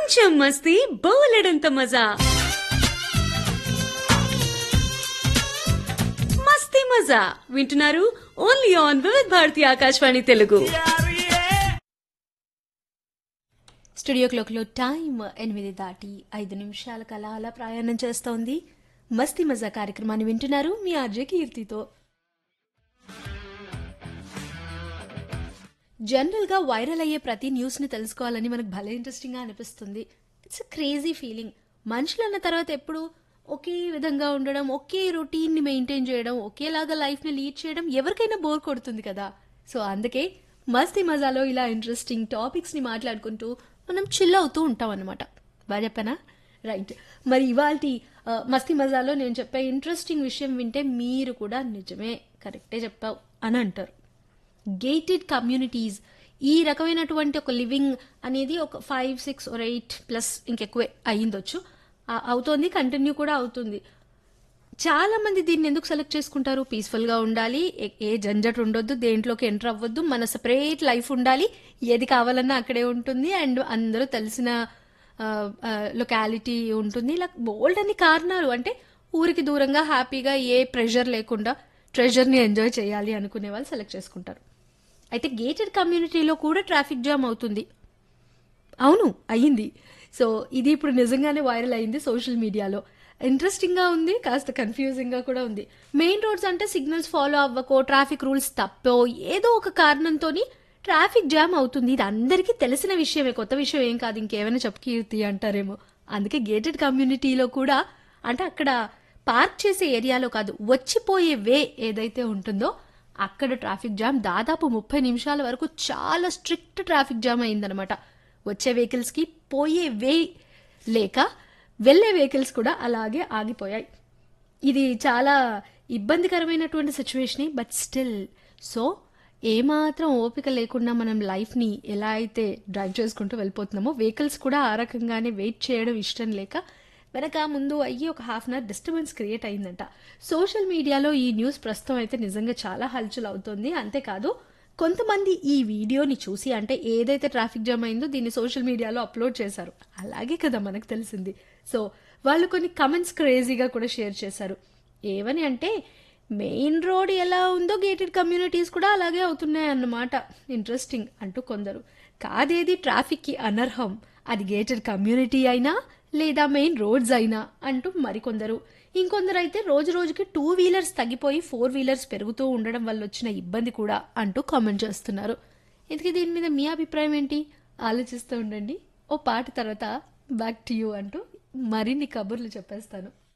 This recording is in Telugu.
కొంచెం మస్తీ బోలెడంత మజా మస్తీ మజా వింటున్నారు only on Vividh Bharati Akashvani Telugu studio క్లాక్లో టైం ఎనిమిది దాటి ఐదు నిమిషాల కల అలా ప్రయాణం చేస్తోంది మస్తీ మజా కార్యక్రమాన్ని వింటున్నారు మీ ఆర్జే కీర్తితో జనరల్గా వైరల్ అయ్యే ప్రతి న్యూస్ని తెలుసుకోవాలని మనకు భలే ఇంట్రెస్టింగ్గా అనిపిస్తుంది ఇట్స్ క్రేజీ ఫీలింగ్ మనుషులు అన్న తర్వాత ఎప్పుడు ఒకే విధంగా ఉండడం ఒకే రొటీన్ని మెయింటైన్ చేయడం ఒకేలాగా లైఫ్ని లీడ్ చేయడం ఎవరికైనా బోర్ కొడుతుంది కదా సో అందుకే మస్తీ మజాలో ఇలా ఇంట్రెస్టింగ్ టాపిక్స్ని మాట్లాడుకుంటూ మనం చిల్ అవుతూ ఉంటాం అనమాట బాగా చెప్పానా రైట్ మరి ఇవాళ మస్తీ మజాలో నేను చెప్పే ఇంట్రెస్టింగ్ విషయం వింటే మీరు కూడా నిజమే కరెక్టే చెప్పావు అని అంటారు గేటెడ్ కమ్యూనిటీస్ ఈ రకమైనటువంటి ఒక లివింగ్ అనేది ఒక five six or eight plus ఇంకెక్కువే అయ్యిందొచ్చు ఆ- అవుతోంది కంటిన్యూ కూడా అవుతుంది చాలా మంది దీన్ని ఎందుకు సెలెక్ట్ చేసుకుంటారు పీస్ఫుల్ గా ఉండాలి ఏ- ఏ జంజట్ ఉండొద్దు దేంట్లోకి ఎంటర్ అవ్వద్దు మన సపరేట్ లైఫ్ ఉండాలి ఏది కావాలన్నా అక్కడే ఉంటుంది అండ్ అందరూ తెలిసిన లొకాలిటీ ఉంటుంది ఇలా బోల్డ్ అన్ని కారణాలు అంటే ఊరికి దూరంగా హ్యాపీగా ఏ ప్రెషర్ లేకుండా ట్రెజర్ని ఎంజాయ్ చేయాలి అనుకునే వాళ్ళు సెలెక్ట్ చేసుకుంటారు అయితే గేటెడ్ కమ్యూనిటీలో కూడా ట్రాఫిక్ జామ్ అవుతుంది అవును అయ్యింది సో ఇది ఇప్పుడు నిజంగానే వైరల్ అయింది సోషల్ మీడియాలో ఇంట్రెస్టింగ్ గా ఉంది కాస్త కన్ఫ్యూజింగ్ గా కూడా ఉంది మెయిన్ రోడ్స్ అంటే సిగ్నల్స్ ఫాలో అవ్వకో ట్రాఫిక్ రూల్స్ తప్పో ఏదో ఒక కారణంతోని ట్రాఫిక్ జామ్ అవుతుంది ఇది అందరికీ తెలిసిన విషయమే కొత్త విషయం ఏం కాదు ఇంకేమైనా చెప్పు కీర్తి అంటారేమో అందుకే గేటెడ్ కమ్యూనిటీలో కూడా అంటే అక్కడ పార్క్ చేసే ఏరియాలో కాదు వచ్చిపోయే వే ఏదైతే ఉంటుందో అక్కడ ట్రాఫిక్ జామ్ దాదాపు ముప్పై నిమిషాల వరకు చాలా స్ట్రిక్ట్ ట్రాఫిక్ జామ్ అయిందనమాట వచ్చే వెహికల్స్ కి పోయే వే లేక వెళ్ళే వెహికల్స్ కూడా అలాగే ఆగిపోయాయి ఇది చాలా ఇబ్బందికరమైనటువంటి సిచ్యువేషనే బట్ స్టిల్ సో ఏమాత్రం ఓపిక లేకుండా మనం లైఫ్ని ఎలా అయితే డ్రైవ్ చేసుకుంటూ వెళ్ళిపోతున్నామో వెహికల్స్ కూడా ఆ రకంగానే వెయిట్ చేయడం ఇష్టం లేక వెనక ముందు అయ్యి ఒక half an hour disturbance create అయిందంట సోషల్ మీడియాలో ఈ న్యూస్ ప్రస్తుతం అయితే నిజంగా చాలా హల్చల్ అవుతుంది అంతేకాదు కొంతమంది ఈ వీడియోని చూసి అంటే ఏదైతే ట్రాఫిక్ జామ్ అయిందో దీన్ని సోషల్ మీడియాలో అప్లోడ్ చేశారు అలాగే కదా మనకు తెలిసింది సో వాళ్ళు కొన్ని కమెంట్స్ క్రేజీగా కూడా షేర్ చేశారు ఏమని అంటే మెయిన్ రోడ్ ఎలా ఉందో గేటెడ్ కమ్యూనిటీస్ కూడా అలాగే అవుతున్నాయి అన్నమాట ఇంట్రెస్టింగ్ అంటూ కొందరు కాదేది ట్రాఫిక్కి అనర్హం అది గేటెడ్ కమ్యూనిటీ అయినా లేదా మెయిన్ రోడ్స్ అయినా అంటూ మరికొందరు ఇంకొందరు అయితే రోజు రోజుకి టూ వీలర్స్ తగ్గిపోయి ఫోర్ వీలర్స్ పెరుగుతూ ఉండడం వల్ల వచ్చిన ఇబ్బంది కూడా అంటూ కామెంట్ చేస్తున్నారు ఇంతకీ దీని మీద మీ అభిప్రాయం ఏంటి ఆలోచిస్తూ ఉండండి ఓ పాట తర్వాత బ్యాక్ టు యూ అంటూ మరిన్ని కబుర్లు చెప్పేస్తాను